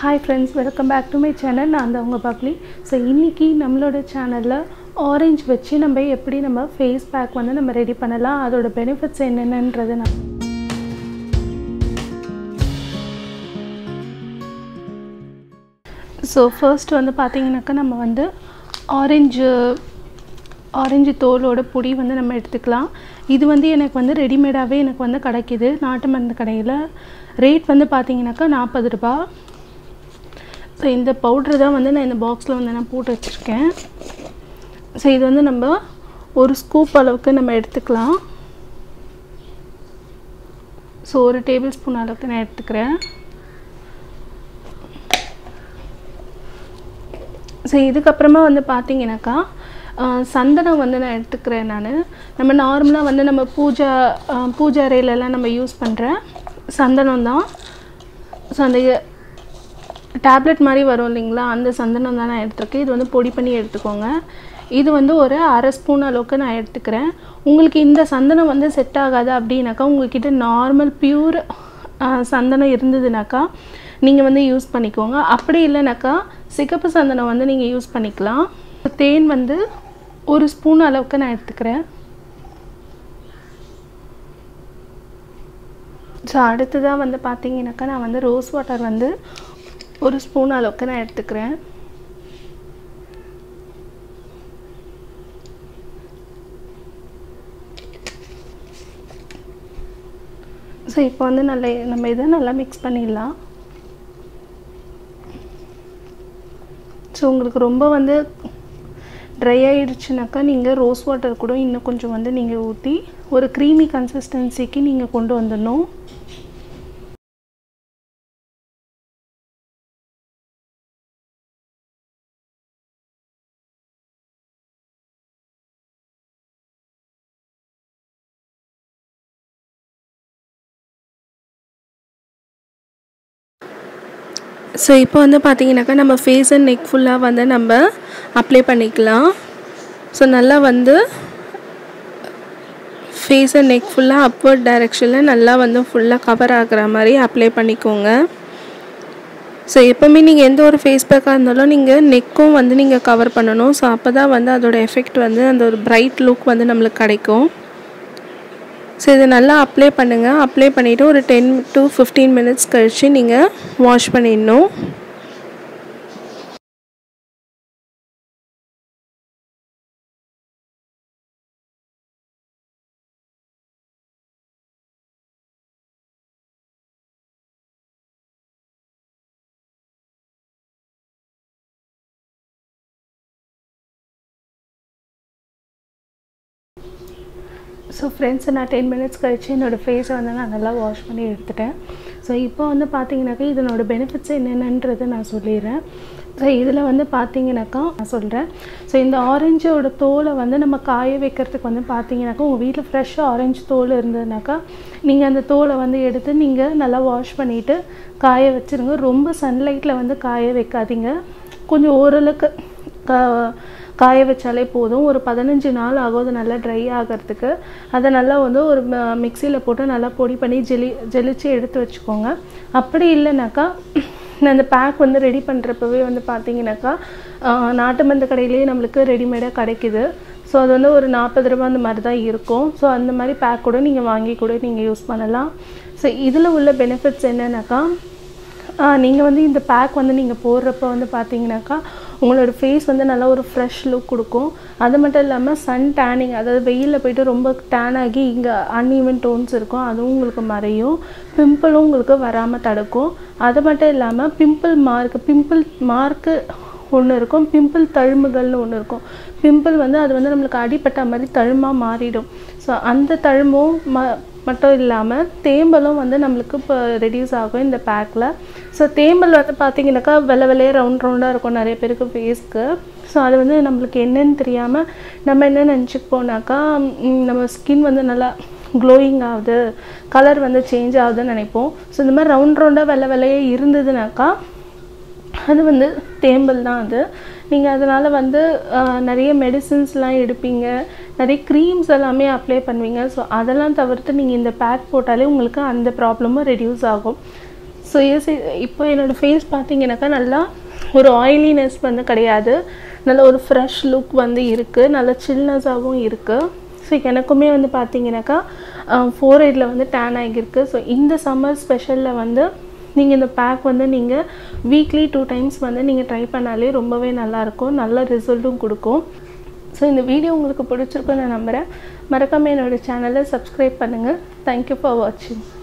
hi friends welcome back to my channel நான் தான் உங்கள் பப்ளி ஸோ இன்றைக்கி நம்மளோட சேனலில் ஆரஞ்சு வச்சு நம்ம எப்படி நம்ம ஃபேஸ் பேக் வந்து நம்ம ரெடி பண்ணலாம் அதோட பெனிஃபிட்ஸ் என்னென்னன்றது நான் ஸோ ஃபர்ஸ்ட் வந்து பார்த்தீங்கன்னாக்கா நம்ம வந்து ஆரஞ்சு ஆரஞ்சு தோலோட பொடி வந்து நம்ம எடுத்துக்கலாம் இது வந்து எனக்கு வந்து ரெடிமேடாகவே எனக்கு வந்து கிடைக்கிது நாட்டு மருந்து கடையில் ரேட் வந்து பார்த்தீங்கன்னாக்கா நாற்பது ரூபா ஸோ இந்த பவுட்ரு தான் வந்து நான் இந்த பாக்ஸில் வந்து நான் போட்டு வச்சுருக்கேன் ஸோ இது வந்து நம்ம ஒரு ஸ்கூப் அளவுக்கு நம்ம எடுத்துக்கலாம் ஸோ ஒரு டேபிள் ஸ்பூன் அளவுக்கு நான் எடுத்துக்கிறேன் ஸோ இதுக்கப்புறமா வந்து பார்த்தீங்கன்னாக்கா சந்தனம் வந்து நான் எடுத்துக்கிறேன் நான் நம்ம நார்மலாக வந்து நம்ம பூஜா பூஜை அறையிலலாம் நம்ம யூஸ் பண்ணுற சந்தனம் தான் ஸோ அந்த டேப்லெட் மாதிரி வரும் இல்லைங்களா அந்த சந்தனம் தான் நான் எடுத்துருக்கேன் இது வந்து பொடி பண்ணி எடுத்துக்கோங்க இது வந்து ஒரு அரை ஸ்பூன் அளவுக்கு நான் எடுத்துக்கிறேன் உங்களுக்கு இந்த சந்தனம் வந்து செட் ஆகாது அப்படின்னாக்கா உங்கள்கிட்ட நார்மல் பியூர் சந்தனம் இருந்ததுனாக்கா நீங்கள் வந்து யூஸ் பண்ணிக்கோங்க அப்படி இல்லைனாக்கா சிகப்பு சந்தனம் வந்து நீங்கள் யூஸ் பண்ணிக்கலாம் தேன் வந்து ஒரு ஸ்பூன் அளவுக்கு நான் எடுத்துக்கிறேன் ஸோ அடுத்ததாக வந்து பார்த்தீங்கன்னாக்கா நான் வந்து ரோஸ் வாட்டர் வந்து ஒரு ஸ்பூன் அளவுக்கு நான் எடுத்துக்கிறேன் ஸோ இப்போ வந்து நல்ல நம்ம இதை நல்லா மிக்ஸ் பண்ணிடலாம் ஸோ உங்களுக்கு ரொம்ப வந்து ட்ரை ஆகிடுச்சுனாக்கா நீங்கள் ரோஸ் வாட்டர் கூட இன்னும் கொஞ்சம் வந்து நீங்கள் ஊற்றி ஒரு க்ரீமி கன்சிஸ்டன்சிக்கு நீங்கள் கொண்டு வந்துடணும் ஸோ இப்போ வந்து பார்த்தீங்கன்னாக்கா நம்ம ஃபேஸ் அண்ட் நெக் ஃபுல்லாக வந்து நம்ம அப்ளை பண்ணிக்கலாம் ஸோ நல்லா வந்து ஃபேஸ் அண்ட் நெக் ஃபுல்லாக அப்வர்ட் டைரெக்ஷனில் நல்லா வந்து ஃபுல்லாக கவர் ஆகிற மாதிரி அப்ளை பண்ணிக்கோங்க ஸோ எப்போவுமே நீங்கள் எந்த ஒரு ஃபேஸ் பேக்காக இருந்தாலும் நீங்கள் நெக்கும் வந்து நீங்கள் கவர் பண்ணணும் ஸோ அப்போ தான் வந்து அதோடய எஃபெக்ட் வந்து அந்த ஒரு பிரைட் லுக் வந்து நம்மளுக்கு கிடைக்கும் ஸோ இதை நல்லா அப்ளை பண்ணுங்கள் அப்ளை பண்ணிவிட்டு ஒரு டென் டு ஃபிஃப்டீன் மினிட்ஸ் கழித்து நீங்கள் வாஷ் பண்ணிடணும் ஸோ ஃப்ரெண்ட்ஸ் நான் டென் மினிட்ஸ் கழிச்சு என்னோடய ஃபேஸை வந்து நான் நல்லா வாஷ் பண்ணி எடுத்துட்டேன் ஸோ இப்போ வந்து பார்த்தீங்கன்னாக்கா இதனோட பெனிஃபிட்ஸ் என்னென்னன்றதை நான் சொல்லிடுறேன் ஸோ இதில் வந்து பார்த்தீங்கன்னாக்கா நான் சொல்கிறேன் ஸோ இந்த ஆரஞ்சோட தோலை வந்து நம்ம காய வைக்கிறதுக்கு வந்து பார்த்தீங்கன்னாக்கா உங்கள் வீட்டில் ஃப்ரெஷ்ஷாக ஆரஞ்சு தோல் இருந்ததுனாக்கா நீங்கள் அந்த தோலை வந்து எடுத்து நீங்கள் நல்லா வாஷ் பண்ணிவிட்டு காய வச்சுருங்க ரொம்ப சன்லைட்டில் வந்து காய வைக்காதீங்க கொஞ்சம் ஓரளவுக்கு கா காய வச்சாலே போதும் ஒரு பதினஞ்சு நாள் ஆகும் அது நல்லா ட்ரை ஆகிறதுக்கு அதை நல்லா வந்து ஒரு மிக்சியில் போட்டு நல்லா பொடி பண்ணி ஜெலி ஜெலிச்சு எடுத்து வச்சுக்கோங்க அப்படி இல்லைனாக்கா அந்த பேக் வந்து ரெடி பண்ணுறப்பவே வந்து பார்த்தீங்கன்னாக்கா நாட்டு மருந்து கடையிலேயே நம்மளுக்கு ரெடிமேடாக கிடைக்கிது ஸோ அது வந்து ஒரு நாற்பது ரூபா அந்த மாதிரி தான் இருக்கும் ஸோ அந்த மாதிரி பேக் கூட நீங்கள் வாங்கி கூட நீங்கள் யூஸ் பண்ணலாம் ஸோ இதில் உள்ள பெனிஃபிட்ஸ் என்னென்னாக்கா நீங்கள் வந்து இந்த பேக் வந்து நீங்கள் போடுறப்ப வந்து பார்த்தீங்கன்னாக்கா உங்களோட ஃபேஸ் வந்து நல்லா ஒரு ஃப்ரெஷ் லுக் கொடுக்கும் அது மட்டும் இல்லாமல் சன் டேனிங் அதாவது வெயிலில் போயிட்டு ரொம்ப டேன் ஆகி இங்கே அன்ஈவன் டோன்ஸ் இருக்கும் அதுவும் உங்களுக்கு மறையும் பிம்பிளும் உங்களுக்கு வராமல் தடுக்கும் அது மட்டும் இல்லாமல் பிம்பிள் மார்க் பிம்பிள் மார்க்கு ஒன்று இருக்கும் பிம்பிள் தழும்புகள்னு ஒன்று இருக்கும் பிம்பிள் வந்து அது வந்து நம்மளுக்கு அடிப்பட்ட மாதிரி தழும்பாக மாறிடும் ஸோ அந்த தழும்பும் ம மட்டும் இல்லாமல் தேம்பலும் வந்து நம்மளுக்கு இப்போ ரெடியூஸ் ஆகும் இந்த பேக்கில் ஸோ தேம்பல் வந்து பார்த்திங்கனாக்கா வெள்ளை வெள்ளையே ரவுண்ட் ரவுண்டாக இருக்கும் நிறைய பேருக்கு ஃபேஸ்க்கு ஸோ அது வந்து நம்மளுக்கு என்னன்னு தெரியாமல் நம்ம என்ன நினச்சிப்போனாக்கா நம்ம ஸ்கின் வந்து நல்லா க்ளோயிங் ஆகுது கலர் வந்து சேஞ்ச் ஆகுதுன்னு நினைப்போம் ஸோ இந்த மாதிரி ரவுண்ட் ரவுண்டாக வெள்ளை வெள்ளையே இருந்ததுனாக்கா அது வந்து தேம்பல் தான் அது நீங்கள் அதனால் வந்து நிறைய மெடிசின்ஸ்லாம் எடுப்பீங்க நிறைய க்ரீம்ஸ் எல்லாமே அப்ளை பண்ணுவீங்க ஸோ அதெல்லாம் தவிர்த்து நீங்கள் இந்த பேக் போட்டாலே உங்களுக்கு அந்த ப்ராப்ளமும் ரெடியூஸ் ஆகும் ஸோ எஸ் இப்போ என்னோடய ஃபேஸ் பார்த்தீங்கன்னாக்கா நல்லா ஒரு ஆயிலினஸ் வந்து கிடையாது நல்ல ஒரு ஃப்ரெஷ் லுக் வந்து இருக்குது நல்ல சில்னஸாகவும் இருக்குது ஸோ எனக்குமே வந்து பார்த்தீங்கன்னாக்கா ஃபோர் எயிட்டில் வந்து டேன் ஆகியிருக்கு ஸோ இந்த சம்மர் ஸ்பெஷலில் வந்து நீங்கள் இந்த பேக் வந்து நீங்கள் வீக்லி டூ டைம்ஸ் வந்து நீங்கள் ட்ரை பண்ணாலே ரொம்பவே நல்லாயிருக்கும் நல்ல ரிசல்ட்டும் கொடுக்கும் ஸோ இந்த வீடியோ உங்களுக்கு பிடிச்சிருக்குன்னு நான் நம்புகிறேன் மறக்காமல் என்னோடய சேனலை சப்ஸ்கிரைப் பண்ணுங்கள் தேங்க்யூ ஃபார் வாட்சிங்